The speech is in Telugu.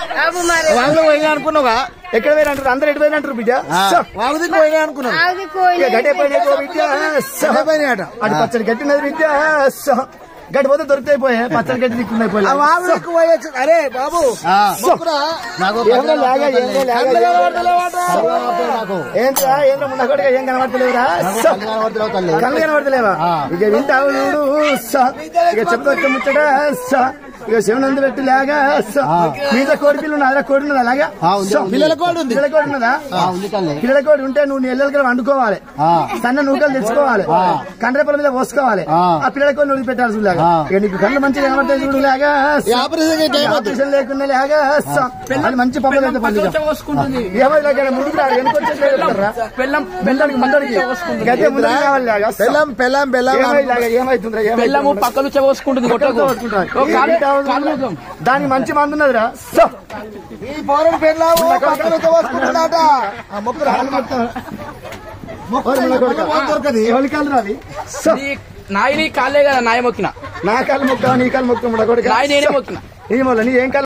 అబ్బు మరి వాళ్ళు పోయినా అనుకున్నావుగా ఎక్కడ పోయిన అంటారు అందరు ఎటు పోయిన అంటారు బిడ్డ వాగుదికి పోయినా అనుకున్నావు ఆది కోయి ఇక గడ్డే పోయిన ఎటు బిడ్డ అదే పోయినాయట అటు పచ్చడి గట్టినది బిడ్డ గడ్డి పోతే దొరికితే పోయా పచ్చడి గట్టి దిక్కున్నాయి ఆ వాగుదికి పోయొచ్చు అరే బాబు మొక్కురా నాకు ఏందో లాగా ఏందో లాగా కళ్ళు కనబడతలేవట. నాకు ఏంట్రా ఏంద్రా ముందు కొడుక ఏం కనబడతలేవురా కనబడతలేవు తల్లి కళ్ళు కనబడతలేవా ఇక వింటావు చూడు స. ఇక చెప్తా ముచ్చట స. ఇక శివనందు పెట్టి లాగా స. మీద కోడి పిల్ల ఉన్నదా కోడి ఉన్నదా అలాగా ఆ, ఉంది, ఉంది. పిల్లల కోడి ఉంది పిల్లల కోడి ఉన్నదా ఆ, ఉంది తల్లి పిల్లల కోడి ఉంటే నువ్వు నెల్లలు వండుకోవాలి ఆ. సన్న నూకలు తెచ్చుకోవాలి కండ్రెపల మీద పోసుకోవాలి ఆ. ఆ పిల్లల కోడి నువ్వు పెట్టాల్సి లాగా ఆ. ఇక నీకు కళ్ళు మంచిగా కనబడతాయి చూడు లాగా ఈ ఆపరేషన్ అయితే ఏమవుతుంది? ఆపరేషన్ లేకుండా లాగా స. అది మంచి పనులు అయితే పండుగ పోసుకుంటుంది ఏమైనా ఇక్కడ ముందుకు రా వెనుకొచ్చేట్లేదురా బెల్లం బెల్లానికి ముందరికి గదే ముందుకు రావాలి లాగా స. బెల్లం బెల్లం బెల్లం ఏమై లాగా ఏమైతుందిరా బెల్లము ఏమైతుందిరా? పక్కలు చెవోసుకుంటుంది కొట్టకు ఓ కాలు- కాలు దానికి మంచి మందు ఉన్నదిరా స. ఈ పౌరుడు పెళ్ళావు పక్కన పోసుకుంటున్నాట ఆ మొక్కురా ఓరి మన కొడుకా. దొరకది ఎవరి కాళ్ళు రావి స. నీ నాయి నీ కాళ్ళే కదా నాయ మొక్కిన నా కాలు మొక్క నీ కాలు మొక్క కొడుక నాయి నేనే మొక్కిన నీ మొల్ల నీ ఏం కాలు